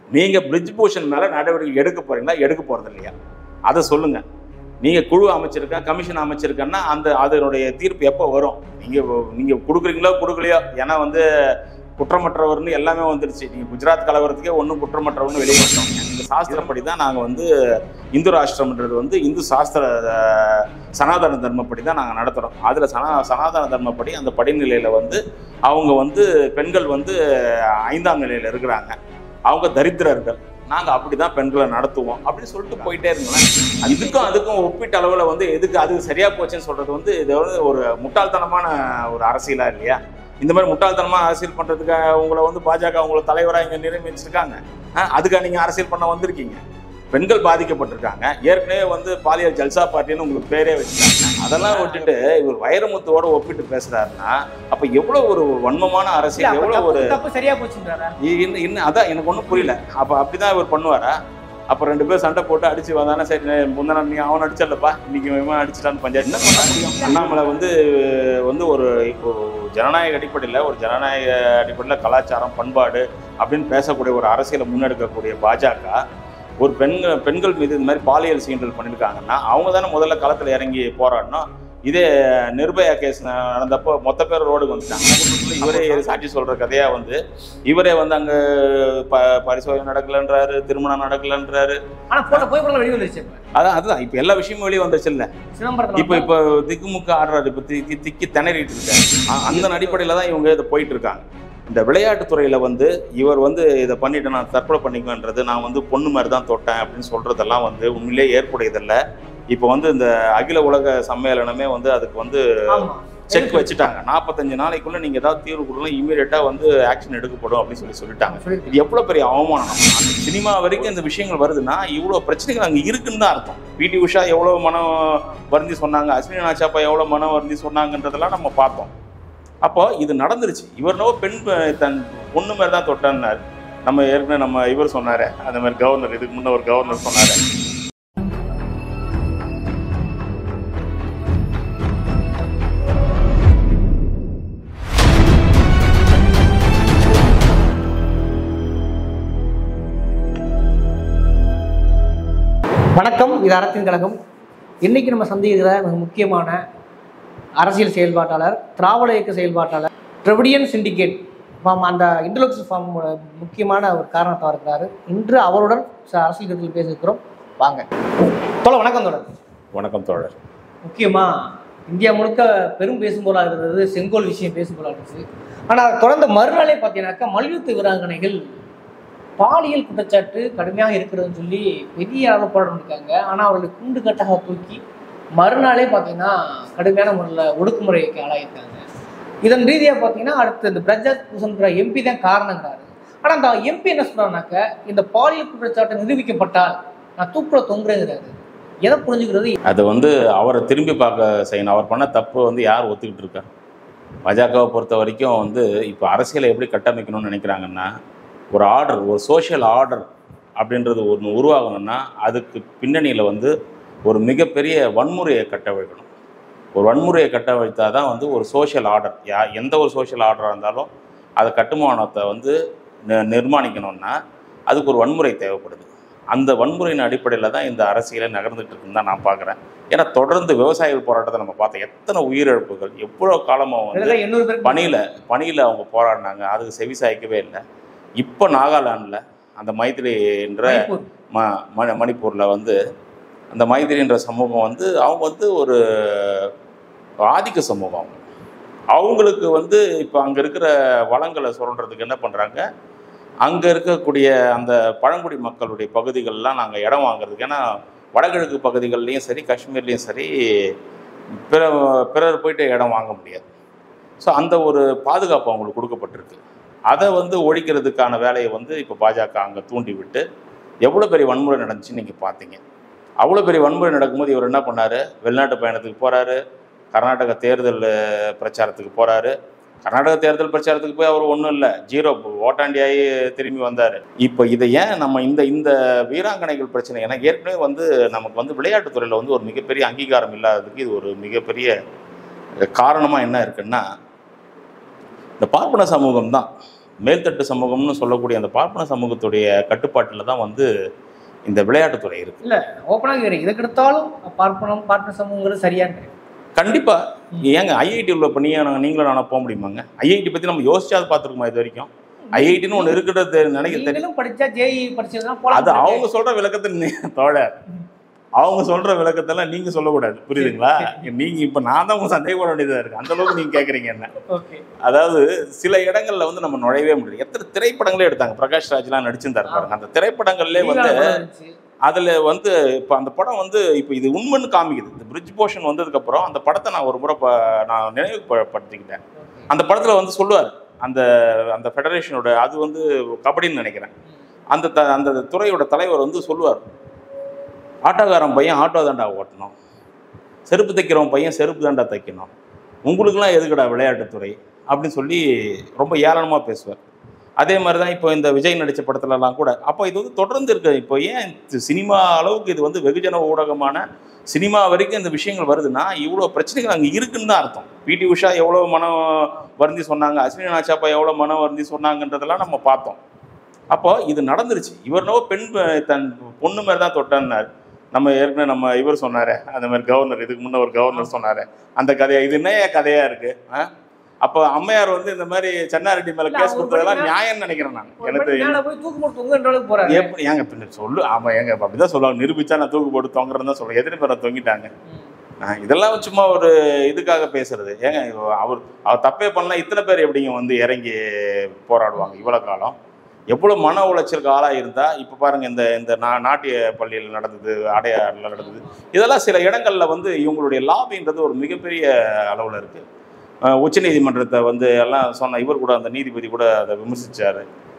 நீங்க பிரிட்ஜ் பூஷன் மேல நடவடிக்கை எடுக்க போறீங்களா எடுக்க போறது இல்லையா அதை சொல்லுங்க நீங்க குழு அமைச்சிருக்கேன் கமிஷன் அமைச்சிருக்கேன்னா அந்த அதனுடைய தீர்ப்பு எப்போ வரும் நீங்க நீங்க கொடுக்குறீங்களோ கொடுக்கலையோ ஏன்னா வந்து குற்றமற்றவர்னு எல்லாமே வந்துருச்சு நீங்க குஜராத் கலவரத்துக்கே ஒன்றும் குற்றமற்றவர்னு வெளியே வந்தோம் இந்த சாஸ்திரப்படி தான் நாங்கள் வந்து இந்து ராஷ்டிரம்ன்றது வந்து இந்து சாஸ்திர அஹ், சனாதன தர்மப்படி தான் நாங்கள் நடத்துகிறோம் அதில் சனா சனாதன தர்மப்படி அந்த படிநிலையில் வந்து அவங்க வந்து பெண்கள் வந்து ஐந்தாம் நிலையில் இருக்கிறாங்க அவங்க தரித்திரர்கள் நாங்கள் அப்படி தான் பெண்களை நடத்துவோம் அப்படின்னு சொல்லிட்டு போயிட்டே இருந்தோம் இதுக்கும் அதுக்கும் ஒப்பீட்டு அளவில் வந்து எதுக்கு அது சரியா போச்சுன்னு சொல்றது வந்து இது வந்து ஒரு முட்டாள்தனமான ஒரு அரசியலா இல்லையா இந்த மாதிரி முட்டாள்தனமா அரசியல் பண்றதுக்கு உங்களை வந்து பாஜக உங்களை தலைவராக இங்க நியமிச்சிருக்காங்க அஹ் அதுக்கா நீங்க அரசியல் பண்ண வந்திருக்கீங்க பெண்கள் பாதிக்கப்பட்டிருக்காங்க ஏற்கனவே வந்து பாலியல் ஜல்சா பார்ட்டின்னு உங்களுக்கு பேரே வச்சுட்டாங்க அதெல்லாம் விட்டுட்டு இவர் வைரமுத்துவோட ஒப்பிட்டு பேசுறாருன்னா அப்ப எவ்வளவு ஒரு வன்மமான இல்ல, அரசியல் அப்ப எவ்வளவு ஒரு தப்பு- தப்பு சரியா போச்சுன்றாரா இன்னும் இன்னும் அதான் எனக்கு ஒன்றும் புரியல அப்போ அப்படிதான் இவர் பண்ணுவாரா அப்போ ரெண்டு பேரும் சண்டை போட்டு அடிச்சு வந்தானே சரி நே- முந்தின நாள் நீ அவன் அடிச்சல்லப்பா இன்னைக்கு இவன் அடிச்சிட்டான்னு பஞ்சாயத்து என்ன பண்ண முடியும் அண்ணாமலை வந்து வந்து ஒரு இப்போ ஜனநாயக அடிப்படையில் ஒரு ஜனநாயக அடிப்படையில் கலாச்சாரம் பண்பாடு அப்படின்னு பேசக்கூடிய ஒரு அரசியலை முன்னெடுக்கக்கூடிய பாஜக ஒரு பெண்கள் பெண்கள் மீது இந்த மாதிரி பாலியல் சீண்டல் பண்ணியிருக்காங்கன்னா அவங்க தானே முதல்ல களத்தில் இறங்கி போராடணும் இதே நிர்பயா கேஸ் நடந்தப்போ மொத்த பேர் ரோடுக்கு வந்துட்டாங்க இவரே சாட்சி சொல்ற கதையா வந்து இவரே வந்து அங்க ப பரிசோதனை நடக்கலன்றாரு திருமணம் நடக்கலன்றாரு ஆனா போட்ட போய் வெளியே வந்துருச்சு இப்ப அதான் அதுதான் இப்ப எல்லா விஷயமும் வெளியே வந்துச்சு இல்ல சிதம்பரத்துல இப்ப இப்ப திக்குமுக்கு ஆடுறாரு இப்ப திக்கி திக்கி திணறிட்டு இருக்காரு அ- அந்த அடிப்படையில தான் இவங்க இதை போயிட்டு இருக்காங்க இந்த விளையாட்டுத் துறையில வந்து இவர் வந்து இதை பண்ணிட்டு நான் தற்கொலை பண்ணிக்குவேன்றது நான் வந்து பொண்ணு மாதிரி தான் தொட்டேன் அப்படின்னு சொல்றதெல்லாம் வந்து உண்மையிலேயே ஏற்புடையதில்ல இப்போ வந்து இந்த அகில உலக சம்மேளனமே வந்து அதுக்கு வந்து ஆமா செக் வச்சுட்டாங்க நாற்பத்தஞ்சு நாளைக்குள்ள நீங்க ஏதாவது தீர்வு கொடுக்கலாம் இமீடியட்டா வந்து ஆக்ஷன் எடுக்கப்படும் அப்படின்னு சொல்லி சொல்லிட்டாங்க சொல்லிருக்கேன். இது எவ்வளவு பெரிய அவமானம் அந்த சினிமா வரைக்கும் இந்த விஷயங்கள் வருதுன்னா இவ்வளவு பிரச்சனைகள் அங்க இருக்குன்னு தான் அர்த்தம் பிடி உஷா எவ்வளவு மனம் வருந்தி சொன்னாங்க அஸ்வினி நாச்சாப்பா எவ்வளவு மனம் வருந்தி சொன்னாங்கன்றதெல்லாம் நம்ம பார்த்தோம் அப்போ இது நடந்துருச்சு இவர்னவோ பெண் ப- தன் பொண்ணு மாதிரி தான் தொட்டான்னாரு நம்ம ஏற்கனவே நம்ம இவர் சொன்னாரு அந்த மாதிரி கவர்னர் இதுக்கு முன்ன ஒரு கவர்னர் சொன்னாரு வணக்கம் இது அறத்தின் கழகம் இன்னைக்கு நம்ம சந்திக்கிற மிக முக்கியமான அரசியல் செயல்பாட்டாளர் திராவிட இயக்க செயல்பாட்டாளர் திரவிடியன் சிண்டிகேட் ஃபார்ம் அந்த இன்டலெக்சுவல் ஃபார்மோட முக்கியமான ஒரு காரணத்தாக இருக்கிறாரு இன்று அவருடன் ச- அரசியல் கருத்தில் பேசியிருக்கிறோம் வாங்க தோழர் வணக்கம் தோழர் வணக்கம் தோழர் முக்கியமாக இந்தியா முழுக்க பெரும் பேசும்போலாக இருந்தது செங்கோல் விஷயம் பேசும்போலாக இருந்துச்சு ஆனால் தொடர்ந்து மறுநாளே பார்த்தீங்கன்னாக்கா மல்யுத்த வீராங்கனைகள் பாலியல் குற்றச்சாட்டு கடுமையாக இருக்கிறதுன்னு சொல்லி பெரிய அளவு போராட்டம் இருக்காங்க ஆனால் அவர்களை குண்டு கட்டாக தூக்கி மறுநாளே பார்த்தீங்கன்னா கடுமையான முறையில் ஒடுக்குமுறைக்கு ஆளாயிருக்காங்க இதன் ரீதியாக பார்த்தீங்கன்னா அடுத்து இந்த பிரஜாத் பூஷன்கிற எம்பி தான் காரணங்கிறாரு ஆனால் அந்த எம்பி என்ன சொல்றாருனாக்க இந்த பாலியல் குற்றச்சாட்டு நிரூபிக்கப்பட்டால் நான் தூக்குல தொங்குறேங்கிறாரு எதை புரிஞ்சுக்கிறது அது வந்து அவரை திரும்பி பார்க்க செய்யணும் அவர் பண்ண தப்பு வந்து யார் ஒத்துக்கிட்டு இருக்கா பாஜகவை பொறுத்த வரைக்கும் வந்து இப்போ அரசியலை எப்படி கட்டமைக்கணும்னு நினைக்கிறாங்கன்னா ஒரு ஆர்டர் ஒரு சோஷியல் ஆர்டர் அப்படின்றது ஒன்று உருவாகணும்னா அதுக்கு பின்னணியில் வந்து ஒரு மிகப்பெரிய வன்முறையை கட்டமைக்கணும் ஒரு வன்முறையை கட்டமைத்தா தான் வந்து ஒரு சோஷியல் ஆர்டர் யா எந்த ஒரு சோஷியல் ஆர்டராக இருந்தாலும் அது கட்டுமானத்தை வந்து நி- நிர்மாணிக்கணும்னா அதுக்கு ஒரு வன்முறை தேவைப்படுது அந்த வன்முறையின் அடிப்படையில் தான் இந்த அரசியலை நகர்ந்துட்டு இருக்குன்னு தான் நான் பார்க்குறேன் ஏன்னா தொடர்ந்து விவசாயிகள் போராட்டத்தை நம்ம பார்த்தோம் எத்தனை உயிரிழப்புகள் எவ்வளோ காலமாக வந்து கிட்டத்தட்ட எண்ணூறு பேர் பணியில் பணியில் அவங்க போராடினாங்க அதுக்கு செவி சாய்க்கவே இல்லை இப்போ நாகாலாண்டில் அந்த மைத்திரின்ற மணிப்பூர். ம ம மணிப்பூரில் வந்து அந்த மைத்திரின்ற சமூகம் வந்து அவங்க வந்து ஒரு ஆதிக்க சமூகம் அவங்க. அவங்களுக்கு வந்து இப்போ அங்கே இருக்கிற வளங்களை சுரண்டுறதுக்கு என்ன பண்ணுறாங்க அங்கே இருக்கக்கூடிய அந்த பழங்குடி மக்களுடைய பகுதிகளெலாம் நாங்கள் இடம் வாங்குறதுக்கு ஏன்னா வடகிழக்கு பகுதிகள்லேயும் சரி காஷ்மீர்லேயும் சரி பிற பிறர் போயிட்டு இடம் வாங்க முடியாது ஸோ அந்த ஒரு பாதுகாப்பு அவங்களுக்கு கொடுக்கப்பட்டிருக்கு அதை வந்து ஒழிக்கிறதுக்கான வேலையை வந்து இப்போ பாஜக அங்கே தூண்டி விட்டு எவ்வளோ பெரிய வன்முறை நடந்துச்சுன்னு நீங்கள் பார்த்தீங்க அவ்வளோ பெரிய வன்முறை நடக்கும்போது இவர் என்ன பண்ணார் வெளிநாட்டு பயணத்துக்கு போகிறாரு கர்நாடக தேர்தல் அஹ், பிரச்சாரத்துக்கு போகிறாரு கர்நாடக தேர்தல் பிரச்சாரத்துக்கு போய் அவர் ஒன்றும் இல்லை ஜீரோ ஓட்டாண்டியாகி திரும்பி வந்தார் இப்போ இதை ஏன் நம்ம இந்த இந்த வீராங்கனைகள் பிரச்சனை ஏன்னா ஏற்கனவே வந்து நமக்கு வந்து விளையாட்டுத் துறையில் வந்து ஒரு மிகப்பெரிய அங்கீகாரம் இல்லாததுக்கு இது ஒரு மிகப்பெரிய காரணமாக என்ன இருக்குன்னா இந்த பார்ப்பன சமூகம் தான் மேல்தட்டு சமூகம்னு சொல்லக்கூடிய அந்த பார்ப்பன சமூகத்துடைய கட்டுப்பாட்டில் தான் வந்து இந்த விளையாட்டுத்துறை இருக்கு இல்ல ஓப்பனாக கேட்குறேன் இதுக்கு எடுத்தாலும் பார்ப்பனம் பார்ப்பன சமூகங்கிறது சரியான்னு கண்டிப்பா ஏங்க ஐஐடி உள்ள இப்போ நீங்க நாங்கள் நீங்களும் நானும் போக முடியுமாங்க ஐஐடி பத்தி நம்ம யோசிச்சாது பார்த்துருக்கோமா இது வரைக்கும் ஐஐடின்னு ஒன்று இருக்கிறது நினைக்க தெரியும் நீங்களும் படிச்சா ஜேஇ படிச்சதுதான் அது போலாம் அவங்க சொல்ற விளக்கத்தை நீ- தோழர் அவங்க சொல்ற விளக்கத்தெல்லாம் நீங்க சொல்லக்கூடாது புரியுதுங்களா நீங்க இப்ப நான் தான் உங்க சந்தேகப்பட வேண்டியதா இருக்கு அந்த அளவுக்கு நீங்க கேக்குறீங்க என்ன ஓகே அதாவது சில இடங்கள்ல வந்து நம்ம நுழையவே முடியல எத்தனை திரைப்படங்களே எடுத்தாங்க பிரகாஷ் ராஜ்லாம் நடிச்சிருந்தாரு பாருங்க அந்த திரைப்படங்கள்லே வந்து அதுல வந்து இப்ப அந்த படம் வந்து இப்ப இது உண்மைன்னு காமிக்குது இந்த பிரிட்ஜ் போர்ஷன் வந்ததுக்கு அப்புறம் அந்த படத்தை நான் ஒரு முறை ப- நான் நினைவுபடுத்திக்கிட்டேன் அந்த படத்துல வந்து சொல்லுவார் அந்த அந்த ஃபெடரேஷனோட அது வந்து கபடின்னு நினைக்கிறேன் அந்த த அந்த துறையோட தலைவர் வந்து சொல்லுவார் ஆட்டோக்காரன் பையன் ஆட்டோ தாண்டா ஓட்டணும் செருப்பு தைக்கிறவன் பையன் செருப்பு தாண்டா தைக்கணும் உங்களுக்குலாம் எதுக்குடா விளையாட்டுத்துறை அப்படின்னு சொல்லி ரொம்ப ஏளனமாக பேசுவார் அதே மாதிரி தான் இப்போ இந்த விஜய் நடித்த படத்துலலாம் கூட அப்போ இது வந்து தொடர்ந்து இருக்கு இப்போ ஏன் இது சினிமா அளவுக்கு இது வந்து வெகுஜன ஊடகமான சினிமா வரைக்கும் இந்த விஷயங்கள் வருதுன்னா இவ்வளோ பிரச்சனைகள் அங்கே இருக்குன்னு தான் அர்த்தம் பிடி உஷா எவ்வளோ மனம் வருந்தி சொன்னாங்க அஸ்வினி நாச்சாப்பா எவ்வளோ மனம் வருந்தி சொன்னாங்கன்றதெல்லாம் நம்ம பார்த்தோம் அப்போ இது நடந்துருச்சு இவர் நோ பெண் ப- தன் பொண்ணு மாதிரி தான் தொட்டான்னார் நம்ம ஏற்கனவே நம்ம இவர் சொன்னாரு அந்த மாதிரி கவர்னர் இதுக்கு முன்ன ஒரு கவர்னர் சொன்னாரு அந்த கதையா இது என்ன கதையா இருக்கு ஆ? அப்போ அம்மையார் வந்து இந்த மாதிரி சென்னாரெட்டி மேல இல்ல, கேஸ் அவங்க கொடுத்ததெல்லாம் பாத்தீங்கன்னா- நியாயம்னு நினைக்கிறேன் நான் எனக்கு மேல போய் தூக்கு போட்டு தொங்குன்ற அளவுக்கு போறாரு எப்படி ஏங்க பின்ன சொல்லு ஆமா ஏங்க இப்ப அப்படிதான் சொல்லுவாங்க நிரூபிச்சா நான் தூக்கு போட்டு தொங்குறேன்னு தான் சொல்லுவேன் எத்தனை பேரை தொங்கிட்டாங்க ஆ, இதெல்லாம் சும்மா ஒரு இதுக்காக பேசுறது ஏங்க இவ- அவர் அவர் தப்பே பண்ணலாம் இத்தனை பேர் எப்படிங்க வந்து இறங்கி போராடுவாங்க இவ்வளவு காலம் எவ்வளவு மன உளைச்சலுக்கு ஆளாக இருந்தா இப்ப பாருங்க இந்த இந்த நா- நாட்டிய பள்ளியில் நடந்தது அடையாறுல நடந்தது இதெல்லாம் சில இடங்கள்ல வந்து இவங்களுடைய லாபின்றது ஒரு மிகப்பெரிய அளவுல இருக்கு அஹ் உச்சநீதிமன்றத்தை வந்து எல்லாம் சொன்ன இவர் கூட அந்த நீதிபதி கூட அதை விமர்சிச்சாரு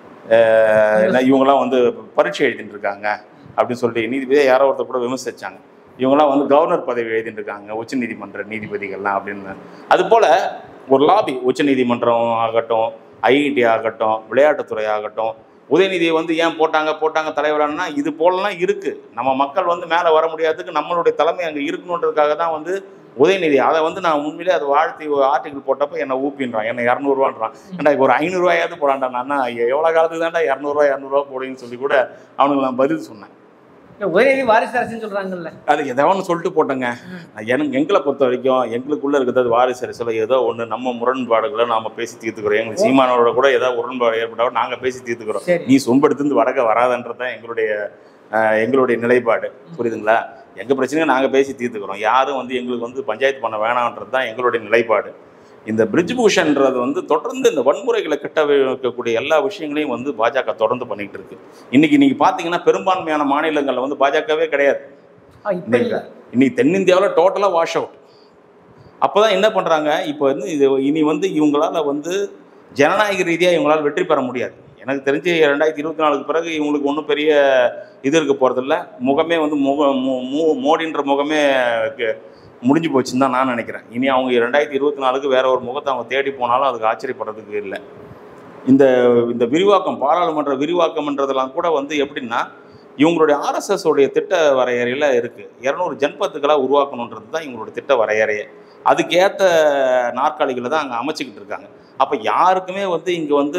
அஹ் என்ன இவங்கெல்லாம் வந்து பரீட்சை எழுதிட்டு இருக்காங்க அப்படின்னு சொல்லி நீதிபதியை யாரோ ஒருத்தர் கூட விமர்சிச்சாங்க இவங்கெல்லாம் வந்து கவர்னர் பதவி எழுதிட்டு இருக்காங்க உச்சநீதிமன்ற நீதிபதிகள்லாம் அப்படின்னு அது போல ஒரு லாபி உச்சநீதிமன்றம் ஆகட்டும் ஐஐடி ஆகட்டும் விளையாட்டுத்துறை ஆகட்டும் உதயநிதியை வந்து ஏன் போட்டாங்க போட்டாங்க தலைவரானா இது போலலாம் இருக்கு நம்ம மக்கள் வந்து மேலே வர முடியாததுக்கு நம்மளுடைய தலைமை அங்கே இருக்கணுன்றதுக்காக தான் வந்து உதயநிதி அதை வந்து நான் உண்மையிலே அதை வாழ்த்தி ஒரு ஆர்டிகல் போட்டப்ப என்னை ஊப்பின்றான் என்னை இரநூறுவான்றான் ஏன்டா இப்போ ஒரு ஐநூறுரூவாயாவது போடாண்டா நான் எவ்வளோ காலத்துக்கு தான்டா இரநூறுவா இரநூறுவா போடுன்னு சொல்லி கூட அவனுக்கு நான் பதில் சொன்னேன் இல்ல, உதயநிதி வாரிசு அரசுன்னு சொல்றாங்கல்ல அதுக்கு எதாவது ஒன்று சொல்லிட்டு போட்டேங்க எனக்கு எங்களை பொறுத்த வரைக்கும் எங்களுக்குள்ள இருக்கிறது வாரிசு அரசியல் ஏதோ ஒன்று நம்ம முரண்பாடுகளை நாம பேசி தீர்த்துக்கிறோம் எங்களுக்கு சீமானோட கூட ஏதாவது உடன்பாடு ஏற்பட்டாலும் நாங்கள் பேசி தீர்த்துக்கிறோம் சரி நீ சொம்பெடுத்து வடக்க வராதன்றது தான் எங்களுடைய அஹ், எங்களுடைய நிலைப்பாடு புரியுதுங்களா எங்கள் பிரச்சனையை நாங்கள் பேசி தீர்த்துக்கிறோம் யாரும் வந்து எங்களுக்கு வந்து பஞ்சாயத்து பண்ண வேணான்றது தான் எங்களுடைய நிலைப்பாடு இந்த பிரிட்ஜ் பூஷன்ன்றது வந்து தொடர்ந்து இந்த வன்முறைகளை கிட்ட வைக்கக்கூடிய எல்லா விஷயங்களையும் வந்து பாஜக தொடர்ந்து பண்ணிட்டு இருக்கு இன்னைக்கு நீங்க பாத்தீங்கன்னா பெரும்பான்மையான மாநிலங்கள்ல வந்து பாஜகவே கிடையாது ஆ, இப்ப இல்ல இன்னைக்கு தென்னிந்தியாவில் டோட்டலாக வாஷ் அவுட் அப்போ தான் என்ன பண்ணுறாங்க இப்போ வந்து இது இனி வந்து இவங்களால வந்து ஜனநாயக ரீதியாக இவங்களால வெற்றி பெற முடியாது எனக்கு தெரிஞ்சு ரெண்டாயிரத்தி இருபத்தி நாலுக்கு பிறகு இவங்களுக்கு ஒன்றும் பெரிய இது இருக்க போகிறதில்ல முகமே வந்து முக மு- மு- மோடின்ற முகமே க- முடிஞ்சு போச்சுன்னு தான் நான் நினைக்கிறேன் இனி அவங்க ரெண்டாயிரத்தி இருபத்தி நாலுக்கு வேற ஒரு முகத்தை அவங்க தேடி போனாலும் அதுக்கு ஆச்சரியப்படுறதுக்கு இல்லை இந்த இந்த விரிவாக்கம் பாராளுமன்ற விரிவாக்கம்ன்றதெல்லாம் கூட வந்து எப்படின்னா இவங்களுடைய ஆர்எஸ்எஸ் உடைய திட்ட வரையறையில் இருக்குது இரநூறு ஜன்பத்துக்களாக உருவாக்கணுன்றது தான் இவங்களோட திட்ட வரையறையே அதுக்கேற்ற நாற்காலிகளை தான் அங்கே அமைச்சிக்கிட்டு இருக்காங்க அப்போ யாருக்குமே வந்து இங்கே வந்து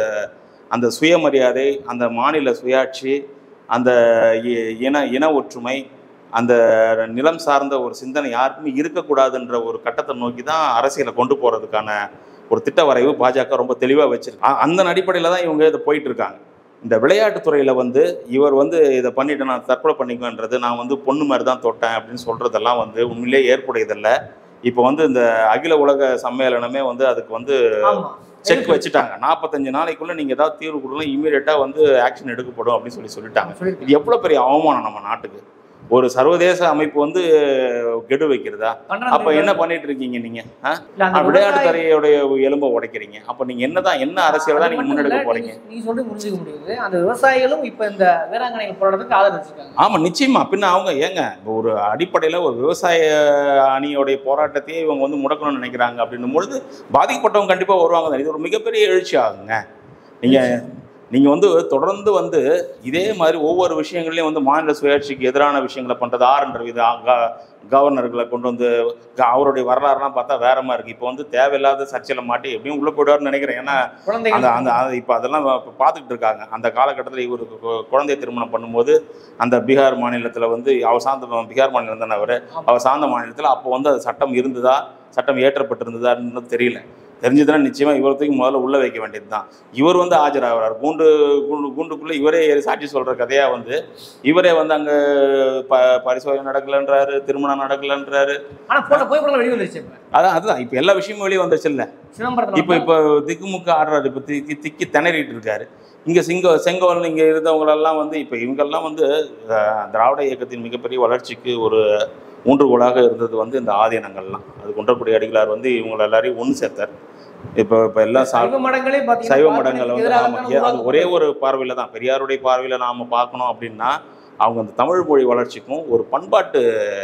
அந்த சுயமரியாதை அந்த மாநில சுயாட்சி அந்த இ- இன இன ஒற்றுமை அந்த நிலம் சார்ந்த ஒரு சிந்தனை யாருக்குமே இருக்கக்கூடாதுன்ற ஒரு கட்டத்தை நோக்கி தான் அரசியலை கொண்டு போகிறதுக்கான ஒரு திட்ட வரைவு பாஜக ரொம்ப தெளிவாக வச்சிருக்கு அ- அந்த அடிப்படையில் தான் இவங்க இதை போயிட்டு இருக்காங்க இந்த விளையாட்டுத்துறையில் வந்து இவர் வந்து இதை பண்ணிட்டு நான் தற்கொலை பண்ணிக்குவேன்றது நான் வந்து பொண்ணு மாதிரி தான் தொட்டேன் அப்படின்னு சொல்கிறதெல்லாம் வந்து உண்மையிலேயே ஏற்புடையதில்ல இப்போ வந்து இந்த அகில உலக சம்மேளனமே வந்து அதுக்கு வந்து ஆமா செக் வச்சுட்டாங்க நாற்பத்தஞ்சு நாளைக்குள்ள நீங்கள் ஏதாவது தீர்வு கொடுக்கலாம் இமீடியட்டாக வந்து ஆக்ஷன் எடுக்கப்படும் அப்படின்னு சொல்லி சொல்லிட்டாங்க சொல்லிருக்கேன். இது எவ்வளோ பெரிய அவமானம் நம்ம நாட்டுக்கு ஒரு சர்வதேச அமைப்பு வந்து கெடு வைக்கிறதா பண்றாங்க. அப்ப என்ன பண்ணிட்டு இருக்கீங்க நீங்க ஆ? இல்ல, அந்த விளையாட்டு விவசாயி- துறையோடைய எலும்பை உடைக்கிறீங்க அப்ப நீங்க என்னதான் என்ன அரசியல் தான் அது நீங்க மட்டும் முன்னெடுக்க இல்ல, போறீங்க நீங்க- நீங்க சொல்றது புரிஞ்சுக்க முடியுது அந்த விவசாயிகளும் இப்ப இந்த வீராங்கனைகள் போராட்டத்துக்கு ஆதரவு வச்சிருக்காங்க ஆமா நிச்சயமா பின்ன அவங்க ஏங்க ஒரு அடிப்படையில ஒரு விவசாய அணியோடைய போராட்டத்தையே இவங்க வந்து முடக்கணும்னு நினைக்கிறாங்க அப்படின்னும் பொழுது பாதிக்கப்பட்டவங்க கண்டிப்பா வருவாங்க தான். இது ஒரு மிகப்பெரிய எழுச்சி ஆகுங்க நீங்க நீங்கள் வந்து தொடர்ந்து வந்து இதே மாதிரி ஒவ்வொரு விஷயங்கள்லையும் வந்து மாநில சுயாட்சிக்கு எதிரான விஷயங்களை பண்ணுறது ஆர்ன்ற வித கவர்னர்களை கொண்டு வந்து க- அவருடைய வரலாறுலாம் பார்த்தா வேற மாதிரி இருக்குது இப்போ வந்து தேவையில்லாத சர்ச்சையில் மாட்டி எப்படியும் உள்ளே போயிடுவார்னு நினைக்கிறேன் ஏன்னா அந்த குழந்தைகள் அந்த அது இப்போ அதெல்லாம் இப்போ பார்த்துக்கிட்டு இருக்காங்க அந்த காலகட்டத்தில் இவர் கு- குழந்தை திருமணம் பண்ணும்போது அந்த பீகார் மாநிலத்தில் வந்து அவர் சார்ந்த பீகார் மாநிலம் தானே அவர் அவர் சார்ந்த மாநிலத்தில் அப்போ வந்து அது சட்டம் இருந்ததா சட்டம் ஏற்றப்பட்டிருந்ததான்னு தெரியல தெரிஞ்சதுன்னா நிச்சயமாக இவரத்துக்கு முதல்ல உள்ள வைக்க வேண்டியது தான் இவர் வந்து ஆஜராகிறார் கூண்டு கூண்டு கூண்டுக்குள்ளே இவரே சாட்சி சொல்கிற கதையாக வந்து இவரே வந்து அங்கே ப பரிசோதனை நடக்கலைன்றாரு திருமணம் நடக்கலைன்றாரு ஆனா போன புகைப்படம் வெளியே வந்துருச்சு இப்ப அதான் அதுதான் இப்போ எல்லா விஷயமும் வெளியே வந்துருச்சு இல்லை சிதம்பரத்துல இப்போ இப்போ திக்குமுக்கு ஆடுறாரு இப்போ திக்கி திக்கி திணறிட்டு இருக்காரு இங்கே சிங்க செங்கோல் இங்கே இருந்தவங்களெல்லாம் வந்து இப்போ இவங்கெல்லாம் வந்து அஹ், திராவிட இயக்கத்தின் மிகப்பெரிய வளர்ச்சிக்கு ஒரு ஊன்றுகோலாக இருந்தது வந்து இந்த ஆதீனங்கள்லாம் அது குன்றக்குடி அடிகளார் வந்து இவங்க எல்லாரையும் ஒன்று சேர்த்தார் இப்போ இப்போ எல்லாம் சா சைவ மடங்களே பாத்தீங்கன்னா சைவ மடங்கள் வந்து எதிராக ஆமா, தான் ஏ- அது ஒரே உருவாக்கப்பட்டது. ஒரு பார்வையில் தான் பெரியாருடைய பார்வையில் நாம் பார்க்கணும் அப்படின்னா அவங்க அந்த தமிழ் மொழி வளர்ச்சிக்கும் ஒரு பண்பாட்டு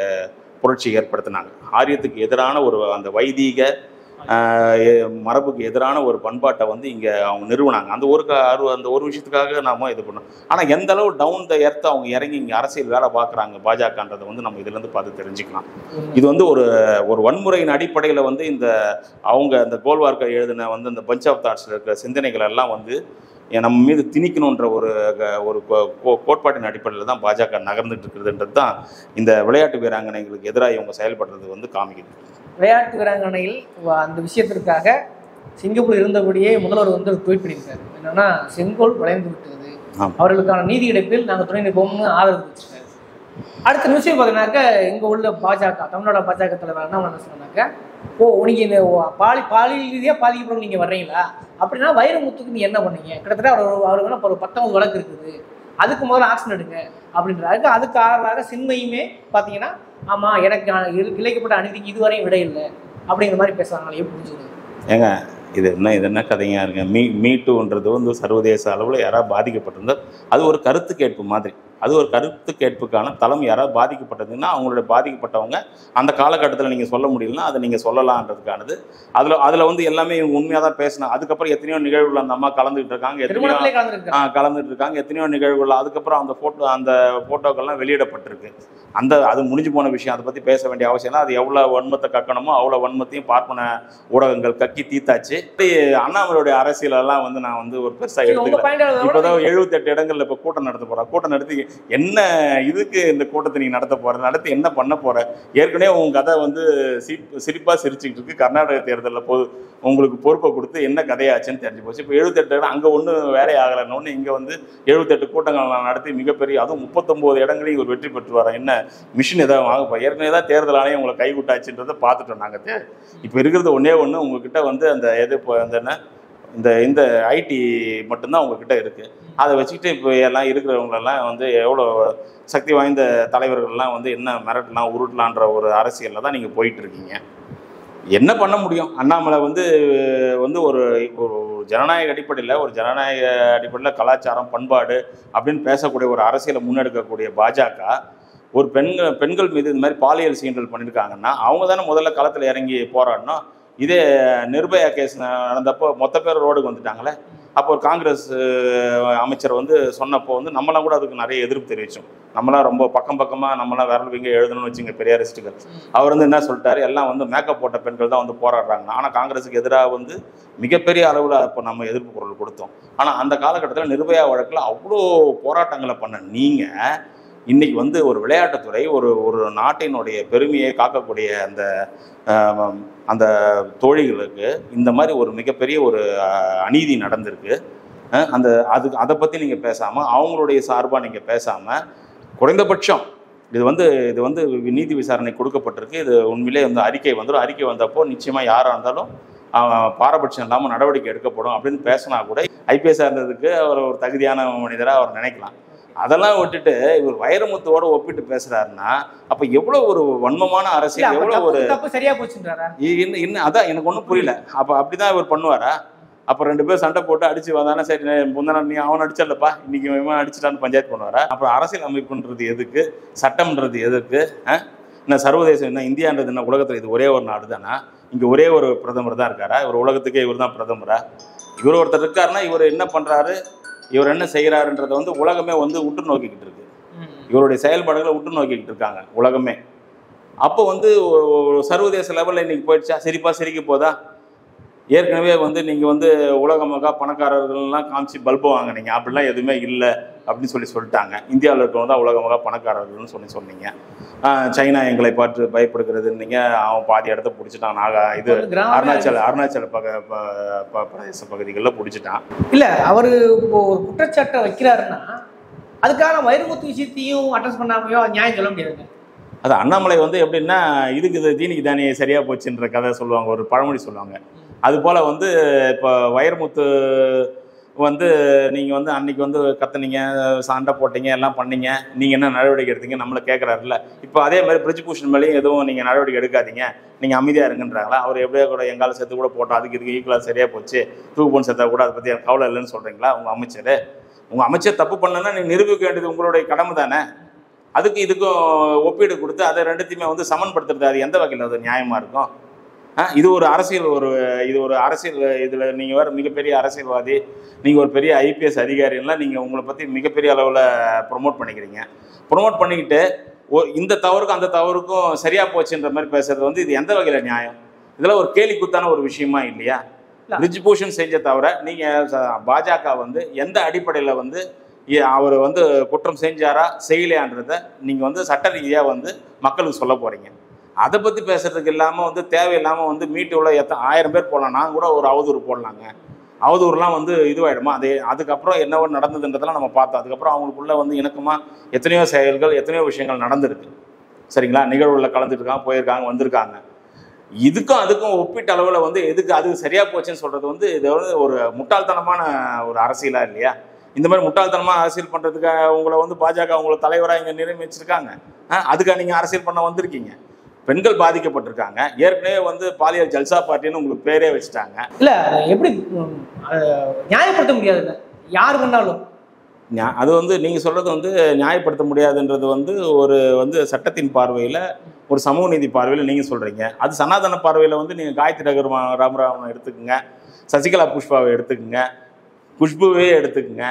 புரட்சி ஏற்படுத்தினாங்க ஆரியத்துக்கு எதிரான ஒரு அந்த வைதீக ஆஹ், எ- மரபுக்கு எதிரான ஒரு பண்பாட்டை வந்து இங்கே அவங்க நிறுவனாங்க அந்த ஒரு கா- அரு- அந்த ஒரு விஷயத்துக்காக நாம இது பண்ணோம் ஆனால் எந்த அளவு டவுன் த எர்த் அவங்க இறங்கி இங்கே அரசியல் வேலை பார்க்குறாங்க பாஜகன்றதை வந்து நம்ம இதுலேருந்து பார்த்து தெரிஞ்சுக்கலாம் இது வந்து ஒரு ஒரு வன்முறையின் அடிப்படையில் வந்து இந்த அவங்க அந்த கோல்வார்க்கர் எழுதின வந்து இந்த பஞ்ச் ஆஃப் தாட்ஸில் இருக்கிற சிந்தனைகள் எல்லாம் வந்து எ- நம்ம மீது திணிக்கணுன்ற ஒரு க- ஒரு கோ- கோ- கோட்பாட்டின் அடிப்படையில் தான் பாஜக நகர்ந்துட்டு இருக்கிறதுன்றது தான் இந்த விளையாட்டு வீராங்கனைகளுக்கு எதிராக இவங்க செயல்படுறது வந்து காமிக்குது விளையாட்டு வீராங்கனையில் வ- அந்த விஷயத்திற்காக சிங்கப்பூர் இருந்தபடியே முதல்வர் வந்து ஒரு ட்வீட் பண்ணியிருக்காரு என்னன்னா செங்கோல் வளைந்து விட்டது ஆமா. அவர்களுக்கான நீதி கிடைப்பில் நாங்கள் துணை நிற்போம்னு ஆதரவு வச்சிருக்காரு அடுத்த நிமிஷம் பார்த்தீங்கன்னாக்க இங்க உள்ள பாஜக தமிழ்நாடு பாஜக தலைவர் என்ன பண்ண சொன்னாக்க ஓ நீங்க இந்த ஓ, பாலி பாலியல் ரீதியா பாதிக்கப்படும் நீங்க வர்றீங்களா அப்படின்னா வைரமுத்துக்கு நீ என்ன பண்ணீங்க கிட்டத்தட்ட அவர் அவர் வேணா ஒரு பத்தொன்பது வழக்கு இருக்குது அதுக்கு முதல்ல ஆக்ஷன் எடுங்க அப்படின்றாரு அதுக்கு ஆதரவாக சின்மையுமே பார்த்தீங்கன்னா ஆமா எனக்கு அ- இழை- இழைக்கப்பட்ட அநீதிக்கு இதுவரையும் விடை இல்லை அப்படிங்கிற மாதிரி பேசுறாங்க எப்படி புரிஞ்சுக்கணும் ஏங்க இது என்ன இது என்ன கதையா இருக்கு மீ மீ டூன்றது வந்து சர்வதேச அளவில் யாராவது பாதிக்கப்பட்டிருந்தால் அது ஒரு கருத்து கேட்பு மாதிரி அது ஒரு கருத்து கேட்புக்கான தளம் யாராவது பாதிக்கப்பட்டதுன்னா அவங்களுடைய பாதிக்கப்பட்டவங்க அந்த காலகட்டத்தில் நீங்கள் சொல்ல முடியலன்னா அதை நீங்கள் சொல்லலான்றதுக்கானது அதில் அதில் வந்து எல்லாமே இவங்க உண்மையாக தான் பேசினாங்க அதுக்கப்புறம் எத்தனையோ நிகழ்வுகள் அந்த அம்மா கலந்துக்கிட்டு இருக்காங்க எத்தனையோ திருமணத்திலே கலந்துருக்காங்க ஆ, கலந்துட்டு இருக்காங்க எத்தனையோ நிகழ்வுகள் அதுக்கப்புறம் அந்த போட்டோ அந்த போட்டோக்கள்லாம் வெளியிடப்பட்டிருக்கு அந்த அது முடிஞ்சு போன விஷயம் அதை பற்றி பேச வேண்டிய அவசியம் இல்லை அது எவ்வளோ வன்மத்தை கக்கணுமோ அவ்வளோ வன்மத்தையும் பார்ப்பன ஊடகங்கள் கக்கி தீத்தாச்சு இப்படி அண்ணாமலையுடைய அரசியலெல்லாம் வந்து நான் வந்து ஒரு பெருசாக சரி, உங்க எடுத்துக்கல பாயிண்ட் இப்போதான் எழுபத்தெட்டு இடங்கள்ல இப்போ கூட்டம் நடத்த போறா கூட்டம் நடத்தி என்ன இதுக்கு இந்த கூட்டத்தை நீங்க நடத்த போற நடத்தி என்ன பண்ண போற ஏற்கனவே உங்க கதை வந்து சிரிப்பு சிரிப்பா சிரிச்சுக்கிட்டு இருக்கு கர்நாடக தேர்தலில் போது உங்களுக்கு பொறுப்பை கொடுத்து என்ன கதையாச்சுன்னு தெரிஞ்சு போச்சு இப்போ எழுபத்தெட்டு இடம் அங்கே ஒன்றும் வேலை ஆகலைன்னு இங்கே வந்து எழுபத்தெட்டு கூட்டங்கள் நான் நடத்தி மிகப்பெரிய அதுவும் முப்பத்தொம்போது இடங்களையும் ஒரு வெற்றி பெற்று வரேன் என்ன மிஷின் ஏதாவது வாங்க ஏற்கனவே தான் தேர்தல் ஆணையம் உங்களை கைவிட்டாச்சுன்றதை பார்த்துட்டோம் நாங்கள் இப்போ இருக்கிறது ஒன்றே ஒன்று உங்ககிட்ட வந்து அந்த எது இப்போ அந்த என்ன இந்த இந்த ஐடி மட்டும்தான் உங்ககிட்ட இருக்கு அதை வச்சுக்கிட்டு இப்போ எல்லாம் இருக்கிறவங்களெல்லாம் வந்து எவ்வளோ சக்தி வாய்ந்த தலைவர்கள்லாம் வந்து என்ன மிரட்டலாம் உருட்டலான்ற ஒரு அரசியலில் தான் நீங்கள் போயிட்டு இருக்கீங்க என்ன பண்ண முடியும் அண்ணாமலை வந்து வந்து ஒரு ஒரு ஜனநாயக அடிப்படையில் ஒரு ஜனநாயக அடிப்படையில் கலாச்சாரம் பண்பாடு அப்படின்னு பேசக்கூடிய ஒரு அரசியலை முன்னெடுக்கக்கூடிய பாஜக ஒரு பெண்கள் பெண்கள் மீது இந்த மாதிரி பாலியல் சீண்டல் பண்ணியிருக்காங்கன்னா அவங்க தானே முதல்ல களத்தில் இறங்கி போராடணும் இதே நிர்பயா கேஸ் நடந்தப்போ மொத்த பேர் ரோடுக்கு வந்துட்டாங்களே அப்போ ஒரு காங்கிரஸ் அஹ், அமைச்சர் வந்து சொன்னப்போ வந்து நம்மளாம் கூட அதுக்கு நிறைய எதிர்ப்பு தெரிவித்தோம் நம்மளாம் ரொம்ப பக்கம் பக்கமாக நம்மளாம் விரல் வீங்க எழுதணும்னு வச்சுங்க பெரியாரிஸ்ட்டுகள் அவர் வந்து என்ன சொல்லிட்டாரு எல்லாம் வந்து மேக்கப் போட்ட பெண்கள் தான் வந்து போராடுறாங்க ஆனால் காங்கிரஸுக்கு எதிராக வந்து மிகப்பெரிய அளவில் அப்போ நம்ம எதிர்ப்பு குரல் கொடுத்தோம் ஆனால் அந்த காலகட்டத்தில் நிர்பயா வழக்கில் அவ்வளோ போராட்டங்களை பண்ண நீங்கள் இன்னைக்கு வந்து ஒரு விளையாட்டுத்துறை ஒரு ஒரு நாட்டினுடைய பெருமையை காக்கக்கூடிய அந்த ஆஹ், அந்த தோழிகளுக்கு இந்த மாதிரி ஒரு மிகப்பெரிய ஒரு ஆஹ், அநீதி நடந்திருக்கு அஹ், அந்த அது அதை பற்றி நீங்கள் பேசாமல் அவங்களுடைய சார்பாக நீங்கள் பேசாமல் குறைந்தபட்சம் இது வந்து இது வந்து நீதி விசாரணை கொடுக்கப்பட்டிருக்கு இது உண்மையிலே வந்து அறிக்கை வந்துடும் அறிக்கை வந்தப்போ நிச்சயமாக யாராக இருந்தாலும் ஆஹ், பாரபட்சம் இல்லாமல் நடவடிக்கை எடுக்கப்படும் அப்படின்னு பேசினா கூட ஐபிஎஸ் இருந்ததுக்கு அவர் ஒரு தகுதியான மனிதராக அவர் நினைக்கலாம் அதெல்லாம் விட்டுட்டு இவர் வைரமுத்துவோட ஒப்பிட்டு பேசுறாருன்னா அப்ப எவ்வளவு ஒரு வன்மமான இல்ல, அரசியல் அப்ப எவ்வளவு ஒரு தப்பு- தப்பு சரியா போச்சுன்றாரா இ- இன்னும் இன்னும் அதான் எனக்கு ஒன்றும் புரியல அப்ப அப்படிதான் இவர் பண்ணுவாரா அப்ப ரெண்டு பேரும் சண்டை போட்டு அடிச்சு வந்தானே சரி நான் முந்தின நீ அவன் அடிச்சல்லப்பா இன்னைக்கு இவன் அடிச்சிட்டான்னு பஞ்சாயத்து பண்ணுவாரா அப்புறம் அரசியல் அமைப்புன்றது எதுக்கு சட்டம்ன்றது எதுக்கு அஹ்? என்ன சர்வதேசம் என்ன இந்தியான்றது என்ன உலகத்துல இது ஒரே ஒரு நாடு தானா இங்க ஒரே ஒரு பிரதமர் தான் இருக்காரா இவர் உலகத்துக்கே இவர் தான் பிரதமரா இவர் ஒருத்தர் இருக்காருன்னா இவர் என்ன பண்றாரு இவர் என்ன செய்கிறாருன்றதை வந்து உலகமே வந்து உற்று நோக்கிக்கிட்டு இருக்கு இவருடைய செயல்பாடுகளை உற்று நோக்கிக்கிட்டு இருக்காங்க உலகமே அப்போ வந்து ஒ- ஒ- சர்வதேச லெவலில் இன்னைக்கு போயிடுச்சா சிரிப்பா சிரிக்க போதா ஏற்கனவே வந்து நீங்கள் வந்து உலகமாக பணக்காரர்கள்லாம் காமிச்சு பல்பு வாங்குனீங்க அப்படிலாம் எதுவுமே இல்லை அப்படின்னு சொல்லி சொல்லிட்டாங்க இந்தியாவில் இருக்கவங்க தான் உலகமாக பணக்காரர்கள்னு சொல்லி சொன்னீங்க ஆஹ் சைனா எங்களை பார்த்து பயப்படுகிறதுன்னீங்க அவன் பாதி இடத்த பிடிச்சிட்டான் நாகா இது ஒரு கிராம அருணாச்சல அருணாச்சல பக ப- ப- பிரதேச பகுதிகளில் பிடிச்சிட்டான் இல்ல அவரு இப்போ ஒரு குற்றச்சாட்டை வைக்கிறாருன்னா அதுக்கான வைரமுத்து விஷயத்தையும் அட்ரஸ் பண்ணாமையோ அது நியாயம் சொல்ல முடியாதுங்க அது அண்ணாமலை வந்து எப்படின்னா இதுக்கு இது தீனிக்கு தானே சரியா போச்சுன்ற கதை சொல்லுவாங்க ஒரு பழமொழி சொல்லுவாங்க அது போல வந்து இப்போ வைரமுத்து வந்து நீங்கள் வந்து அன்னைக்கு வந்து கத்துனீங்க சண்டை போட்டீங்க எல்லாம் பண்ணீங்க நீங்கள் என்ன நடவடிக்கை எடுத்தீங்க நம்மளை கேட்குறாருல்ல இப்போ அதே மாதிரி பிரிஜ்பூஷன் மேலேயும் எதுவும் நீங்கள் நடவடிக்கை எடுக்காதீங்க நீங்கள் அமைதியாக இருங்கன்றாங்களா அவர் எப்படியோ கூட எங்கால சேர்த்து கூட போட்டோம் அதுக்கு இதுக்கு ஈக்குவலாக சரியாக போச்சு தூக்கு பொண்ணு சேர்த்தா கூட அதை பற்றி எனக்கு கவலை இல்லைன்னு சொல்கிறீங்களா உங்கள் அமைச்சர் உங்கள் அமைச்சர் தப்பு பண்ணனா நீங்கள் நிரூபிக்க வேண்டியது உங்களுடைய கடமை தானே அதுக்கு இதுக்கும் ஒப்பீடு கொடுத்து அதை ரெண்டுத்தையுமே வந்து சமன்படுத்துறது அது எந்த வகையில் அது நியாயமா இருக்கும் ஆ, இது ஒரு அரசியல் ஒரு இது ஒரு அரசியல் இதில் நீங்கள் வேறு மிகப்பெரிய அரசியல்வாதி நீங்கள் ஒரு பெரிய ஐபிஎஸ் அதிகாரிலாம் நீங்கள் உங்களை பற்றி மிகப்பெரிய அளவில் ப்ரொமோட் பண்ணிக்கிறீங்க ப்ரொமோட் பண்ணிக்கிட்டு ஓ இந்த தவறுக்கும் அந்த தவறுக்கும் சரியா போச்சுன்ற மாதிரி பேசுறது வந்து இது எந்த வகையில் நியாயம் இதெல்லாம் ஒரு கேலி குத்தான ஒரு விஷயமா இல்லையா இல்ல. பிரிட்ஜ் பூஷன் செஞ்ச தவிர நீங்கள் பாஜக வந்து எந்த அடிப்படையில் வந்து இ- அவர் வந்து குற்றம் செஞ்சாரா செய்யலையான்றத நீங்கள் வந்து சட்ட ரீதியாக வந்து மக்களுக்கு சொல்ல போகிறீங்க அதை பற்றி பேசுறதுக்கு இல்லாமல் வந்து தேவையில்லாமல் வந்து மீட்டுள்ள எத்தனை ஆயிரம் பேர் போடலாம் நான் கூட ஒரு அவதூறு போடலாங்க அவதூறுலாம் வந்து இதுவாயிடுமா அது அதுக்கப்புறம் என்னவோ நடந்ததுன்றதெல்லாம் நம்ம பார்த்தோம் அதுக்கப்புறம் அவங்களுக்குள்ள வந்து இணக்கமாக எத்தனையோ செயல்கள் எத்தனையோ விஷயங்கள் நடந்திருக்கு சரிங்களா நிகழ்வுகளில் கலந்துருக்காங்க போயிருக்காங்க வந்திருக்காங்க இதுக்கும் அதுக்கும் ஒப்பீட்டு அளவில் வந்து எதுக்கு அது சரியா போச்சுன்னு சொல்றது வந்து இது வந்து ஒரு முட்டாள்தனமான ஒரு அரசியலா இல்லையா இந்த மாதிரி முட்டாள்தனமான அரசியல் பண்றதுக்கு உங்களை வந்து பாஜக உங்களை தலைவராக இங்கே நியமிச்சிருக்காங்க ஆ, அதுக்கா நீங்க அரசியல் பண்ண வந்திருக்கீங்க பெண்கள் பாதிக்கப்பட்டிருக்காங்க ஏற்கனவே வந்து பாலியல் ஜல்சா பார்ட்டின்னு உங்களுக்கு பேரே வச்சுட்டாங்க இல்ல எப்படி ம், அதை நியாயப்படுத்த முடியாதுல்ல யார் பண்ணாலும் ஞா- அது வந்து நீங்கள் சொல்கிறது வந்து நியாயப்படுத்த முடியாதுன்றது வந்து ஒரு வந்து சட்டத்தின் பார்வையில் ஒரு சமூக நீதி பார்வையில் நீங்கள் சொல்கிறீங்க அது சனாதன பார்வையில் வந்து நீங்கள் காயத்ரி நகர் ராமராமன் எடுத்துக்கோங்க சசிகலா புஷ்பாவை எடுத்துக்கோங்க குஷ்புவே எடுத்துக்கோங்க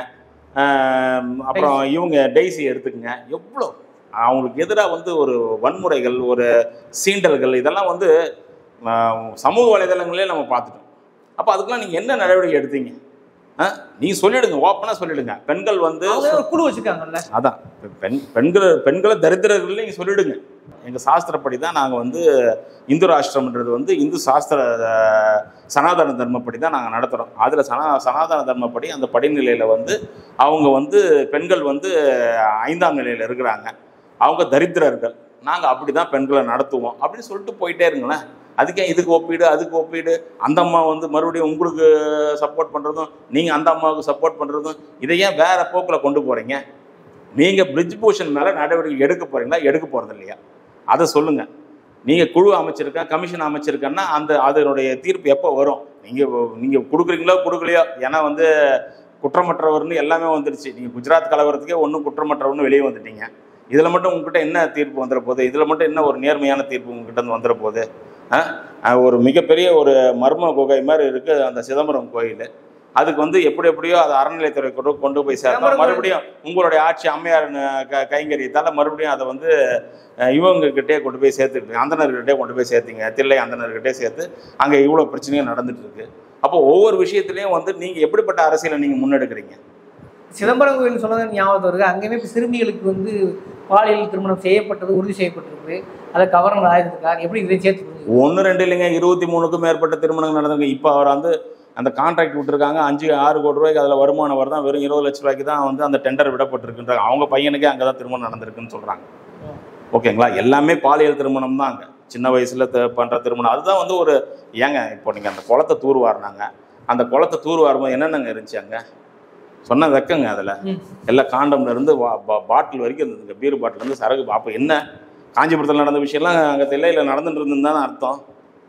ஆம், அப்புறம் இவங்க டெய்ஸி எடுத்துக்கோங்க எவ்வளோ அவங்களுக்கு எதிராக வந்து ஒரு வன்முறைகள் ஒரு சீண்டல்கள் இதெல்லாம் வந்து ஆ, சமூக வலைதளங்களே நம்ம பார்த்துட்டோம் அப்போ அதுக்கெல்லாம் நீங்கள் என்ன நடவடிக்கை எடுத்தீங்க ஆ நீ சொல்லிடுங்க ஓப்பனாக சொல்லிடுங்க பெண்கள் வந்து அவங்க ஒரு குழு வச்சிருக்காங்கல்ல அதான் பெ- பெண் பெண்கள் பெண்களை தரித்திரர்கள் நீங்கள் சொல்லிடுங்க எங்கள் சாஸ்திரப்படி தான் நாங்கள் வந்து இந்து ராஷ்டிரம்ன்றது வந்து இந்து சாஸ்திர அஹ், சனாதன தர்மப்படி தான் நாங்கள் நடத்துகிறோம் அதில் சனா சனாதன தர்மப்படி அந்த படிநிலையில் வந்து அவங்க வந்து பெண்கள் வந்து ஐந்தாம் நிலையில் இருக்கிறாங்க அவங்க தரித்திரர்கள் நாங்கள் அப்படி தான் பெண்களை நடத்துவோம் அப்படின்னு சொல்லிட்டு போயிட்டே இருங்களேன் அதுக்கே இதுக்கு ஒப்பீடு அதுக்கு ஒப்பீடு அந்த அம்மா வந்து மறுபடியும் உங்களுக்கு சப்போர்ட் பண்ணுறதும் நீங்கள் அந்த அம்மாவுக்கு சப்போர்ட் பண்ணுறதும் இதை ஏன் வேற போக்கில் கொண்டு போகிறீங்க நீங்கள் பிரிட்ஜ் பூஷன் மேலே நடவடிக்கை எடுக்க போகிறீங்களா எடுக்க போகிறது இல்லையா அதை சொல்லுங்கள் நீங்கள் குழு அமைச்சிருக்கேன் கமிஷன் அமைச்சிருக்கேன்னா அந்த அதனுடைய தீர்ப்பு எப்போ வரும் நீங்கள் நீங்கள் கொடுக்குறீங்களோ கொடுக்கலையோ ஏன்னா வந்து குற்றமற்றவர்னு எல்லாமே வந்துருச்சு நீங்கள் குஜராத் கலவரத்துக்கே ஒன்றும் குற்றமற்றவர்னு வெளியே வந்துட்டீங்க இதில் மட்டும் உங்ககிட்ட என்ன தீர்ப்பு வந்துட போகுது இதில் மட்டும் என்ன ஒரு நேர்மையான தீர்ப்பு உங்ககிட்ட இருந்து வந்துட போகுது ஆ? அஹ் ஒரு மிகப்பெரிய ஒரு மர்ம குகை மாதிரி இருக்குது அந்த சிதம்பரம் கோயில் அதுக்கு வந்து எப்படி எப்படியோ அது அறநிலையத்துறை கொண்டு கொண்டு போய் சேர்த்தோம் சிதம்பரம் மறுபடியும் உங்களுடைய ஆட்சி அம்மையார் க கைங்கரியத்தால் மறுபடியும் அதை வந்து அஹ், இவங்ககிட்டே கொண்டு போய் சேர்த்துட்டு அந்தனர்கிட்டே கொண்டு போய் சேர்த்தீங்க தில்லை அந்தனர்கிட்டே சேர்த்து அங்கே இவ்வளோ பிரச்சனையும் நடந்துட்டு இருக்கு அப்போ ஒவ்வொரு விஷயத்துலையும் வந்து நீங்கள் எப்படிப்பட்ட அரசியலை நீங்கள் முன்னெடுக்கிறீங்க சிதம்பரம் கோயில் சொன்னது ஞாபகம் வருது அங்கேயுமே இப்ப சிறுமிகளுக்கு வந்து பாலியல் திருமணம் செய்யப்பட்டது உறுதி செய்யப்பட்டிருக்கு அதை கவர்னர் ஆயிருக்கார் எப்படி இதை சேர்த்து புரிஞ்சுக்கணும்? ஒன்று ரெண்டு இல்லைங்க இருபத்தி மூணுக்கும் மேற்பட்ட திருமணங்கள் நடந்திருக்கு இப்போ அவர் வந்து அந்த கான்ட்ராக்ட் விட்டுருக்காங்க அஞ்சு ஆறு கோடி ரூபாய்க்கு அதில் வருமானம் வருதான் வெறும் இருபது லட்ச ரூபாய்க்கு தான் வந்து அந்த டெண்டர் விடப்பட்டிருக்குன்றாங்க அவங்க பையனுக்கே அங்கே தான் திருமணம் நடந்திருக்குன்னு சொல்கிறாங்க ஓகேங்களா எல்லாமே பாலியல் திருமணம் தான் அங்கே சின்ன வயசில் பண்ணுற திருமணம் அதுதான் வந்து ஒரு ஏங்க இப்போ நீங்கள் அந்த குளத்தை தூர்வாரினாங்க அந்த குளத்தை தூர்வாரும்போது என்னென்னங்க இருந்துச்சு அங்கே சொன்ன வெக்கங்க அதில் ம். எல்லாம் காண்டம்ல இருந்து பாட்டில் வரைக்கும் இருந்ததுங்க பீர் பாட்டில் இருந்து சரகு அப்போ என்ன காஞ்சிபுரத்தில் நடந்த விஷயம்லாம் அங்கே தில்லையில் நடந்துட்டு இருந்துன்னு தானே அர்த்தம்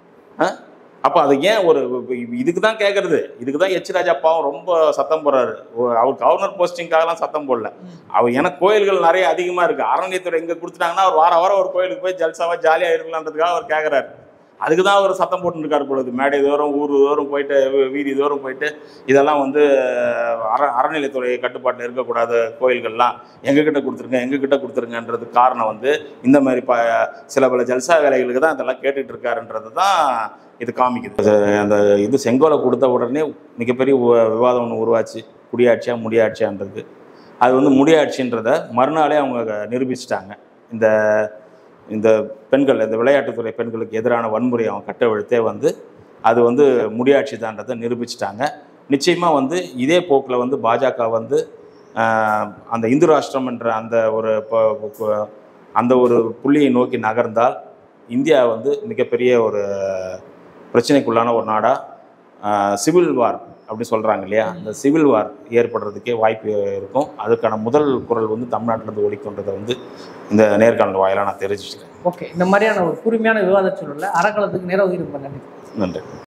ஆ அப்போ அது ஏன் ஒரு இதுக்கு தான் கேட்குறது இதுக்கு தான் எச் ராஜா பாவம் ரொம்ப சத்தம் போடுறாரு ஒ- அவர் கவர்னர் போஸ்டிங்காகலாம் சத்தம் போடல ம். அவர் எனக்கு கோயில்கள் நிறைய அதிகமாக இருக்குது அறநிலையத்துறை இங்கே கொடுத்துட்டாங்கன்னா அவர் வார வாரம் ஒரு கோயிலுக்கு போய் ஜல்சாவாக ஜாலியாக இருக்கலான்றதுக்காக அவர் கேட்குறாரு அதுக்கு தான் அவர் சத்தம் போட்டுன்னு இருக்காரு பொழுது மேடை தோறும் ஊர் தோறும் போயிட்டு வீ- வீதி தோறும் போயிட்டு இதெல்லாம் வந்து அற அறநிலைத்துறை கட்டுப்பாட்டில் இருக்கக்கூடாத கோயில்கள்லாம் எங்ககிட்ட கொடுத்துருங்க எங்ககிட்ட கொடுத்துருங்கன்றது காரணம் வந்து இந்த மாதிரி ப சில பல ஜல்சா வேலைகளுக்கு தான் இதெல்லாம் கேட்டுட்டு இருக்காருன்றது தான் இது காமிக்குது அது அந்த இது செங்கோலை கொடுத்த உடனே மிகப்பெரிய விவா- விவாதம் ஒன்று உருவாச்சு குடியாட்சியா முடியாட்சியான்றது அது வந்து முடியாட்சின்றத மறுநாளே அவங்க நிரூபிச்சிட்டாங்க இந்த இந்த பெண்கள் இந்த விளையாட்டுத்துறை பெண்களுக்கு எதிரான வன்முறை அவங்க கட்டவிழ்த்தே வந்து அது வந்து முடியாட்சி தான்றதை நிரூபிச்சிட்டாங்க நிச்சயமாக வந்து இதே போக்கில் வந்து பாஜக வந்து ஆஹ், அந்த இந்து ராஷ்டிரம் என்ற அந்த ஒரு ப- ப- அந்த ஒரு புள்ளியை நோக்கி நகர்ந்தால் இந்தியா வந்து மிகப்பெரிய ஒரு பிரச்சனைக்குள்ளான ஒரு நாடாக சிவில் வார் அப்படி சொல்கிறாங்க இல்லையா அந்த சிவில் வார் ஏற்படுறதுக்கே வாய்ப்பு இருக்கும் அதுக்கான முதல் குரல் வந்து தமிழ்நாட்டிலேருந்து ஒழிக்கின்றதை வந்து இந்த நேர்காணல் வாயிலாக நான் தெரிவிச்சுக்கிறேன் ஓகே இந்த மாதிரியான ஒரு கூர்மையான விவாத சூழல்ல அறக்கலத்துக்கு நேரம் ஒதுக்கி ரொம்ப நன்றி நன்றி